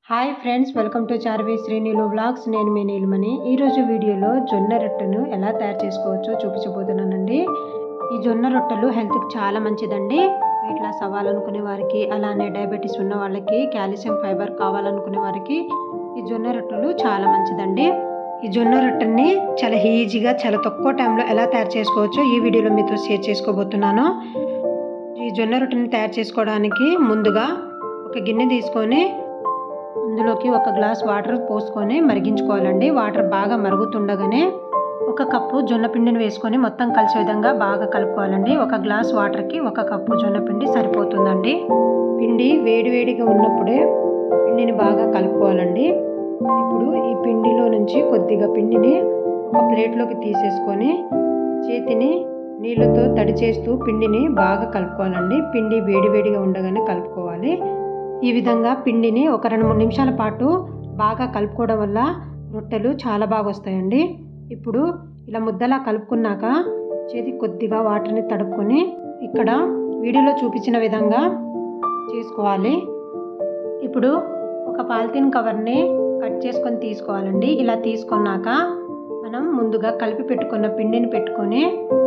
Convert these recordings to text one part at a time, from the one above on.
hi friends welcome to Charvi Srineelu vlogs నేను మీ నీలమణి ఈరోజు వీడియోలో జొన్న రొట్టెను ఎలా తయారు చేసుకోవచ్చో చూపించబోతున్నానండి ఈ జొన్న రొట్టెలు హెల్త్కి చాలా మంచిదండి వెయిట్ లాస్ అవ్వాలనుకునే వారికి అలానే డయాబెటీస్ ఉన్న వాళ్ళకి కాల్షియం ఫైబర్ కావాలనుకునే వారికి ఈ జొన్న రొట్టెలు చాలా మంచిదండి ఈ జొన్న రొట్టెని చాలా ఈజీగా చాలా తక్కువ టైంలో ఎలా తయారు చేసుకోవచ్చో ఈ వీడియోలో మీతో షేర్ చేసుకోబోతున్నాను ఈ జొన్న రొట్టెని తయారు చేసుకోవడానికి ముందుగా ఒక గిన్నె తీసుకొని అందులోకి ఒక గ్లాస్ వాటర్ పోసుకొని మరిగించుకోవాలండి వాటర్ బాగా మరుగుతుండగానే ఒక కప్పు జొన్న పిండిని వేసుకొని మొత్తం కలిసే విధంగా బాగా కలుపుకోవాలండి ఒక గ్లాస్ వాటర్కి ఒక కప్పు జొన్న పిండి సరిపోతుందండి పిండి వేడివేడిగా ఉన్నప్పుడే పిండిని బాగా కలుపుకోవాలండి ఇప్పుడు ఈ పిండిలో నుంచి కొద్దిగా పిండిని ఒక ప్లేట్లోకి తీసేసుకొని చేతిని నీళ్ళతో తడి చేస్తూ పిండిని బాగా కలుపుకోవాలండి పిండి వేడివేడిగా ఉండగానే కలుపుకోవాలి ఈ విధంగా పిండిని ఒక రెండు మూడు నిమిషాల పాటు బాగా కలుపుకోవడం వల్ల రొట్టెలు చాలా బాగా వస్తాయండి ఇప్పుడు ఇలా ముద్దలా కలుపుకున్నాక చేతి కొద్దిగా వాటర్ని తడుపుకొని ఇక్కడ వీడియోలో చూపించిన విధంగా చేసుకోవాలి ఇప్పుడు ఒక పాలిథిన్ కవర్ని కట్ చేసుకొని తీసుకోవాలండి ఇలా తీసుకున్నాక మనం ముందుగా కలిపి పెట్టుకున్న పిండిని పెట్టుకొని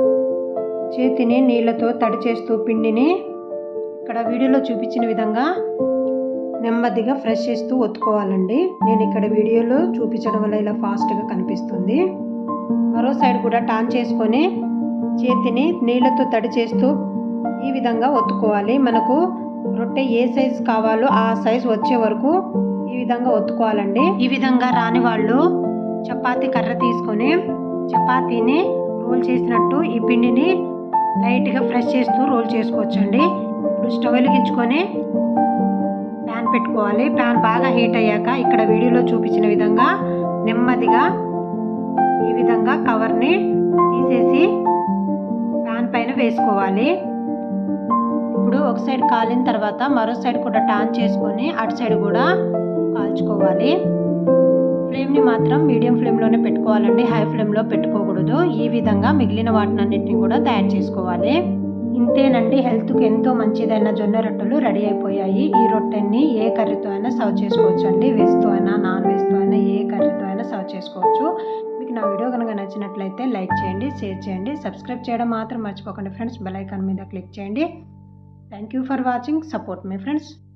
చేతిని నీళ్ళతో తడి చేస్తూ పిండిని ఇక్కడ వీడియోలో చూపించిన విధంగా నెమ్మదిగా ఫ్రెష్ చేస్తూ ఒత్తుకోవాలండి నేను ఇక్కడ వీడియోలో చూపించడం వల్ల ఇలా ఫాస్ట్గా కనిపిస్తుంది మరో సైడ్ కూడా టాన్ చేసుకొని చేతిని నీళ్ళతో తడి చేస్తూ ఈ విధంగా ఒత్తుకోవాలి మనకు రొట్టె ఏ సైజ్ కావాలో ఆ సైజ్ వచ్చే వరకు ఈ విధంగా ఒత్తుకోవాలండి ఈ విధంగా రాని వాళ్ళు చపాతీ కర్ర తీసుకొని చపాతీని రోల్ చేసినట్టు ఈ పిండిని లైట్గా ఫ్రెష్ చేస్తూ రోల్ చేసుకోవచ్చండి ఇప్పుడు స్టవ్ వెలిగించుకొని ప్యాన్ పెట్టుకోవాలి ప్యాన్ బాగా హీట్ అయ్యాక ఇక్కడ వీడియోలో చూపించిన విధంగా నెమ్మదిగా ఈ విధంగా కవర్ని తీసేసి ప్యాన్ పైన వేసుకోవాలి ఇప్పుడు ఒక సైడ్ కాలిన తర్వాత మరో సైడ్ కూడా టాన్ చేసుకొని అటు సైడ్ కూడా కాల్చుకోవాలి ఫ్లేమ్ని మాత్రం మీడియం ఫ్లేమ్లోనే పెట్టుకోవాలండి హై ఫ్లేమ్లో పెట్టుకోకూడదు ఈ విధంగా మిగిలిన వాటినన్నిటిని కూడా తయారు చేసుకోవాలి ఇంతేనండి హెల్త్కి ఎంతో మంచిదైన జొన్న రొట్టెలు రెడీ అయిపోయాయి ఈ రొట్టెని ఏ కర్రీతో అయినా సర్వ్ చేసుకోవచ్చు అండి వెజ్తో అయినా నాన్ వెజ్తో అయినా ఏ కర్రీతో అయినా సర్వ్ చేసుకోవచ్చు మీకు నా వీడియో కనుక నచ్చినట్లయితే లైక్ చేయండి షేర్ చేయండి సబ్స్క్రైబ్ చేయడం మాత్రం మర్చిపోకండి ఫ్రెండ్స్ బెల్ ఐకాన్ మీద క్లిక్ చేయండి thank you for watching support మీ ఫ్రెండ్స్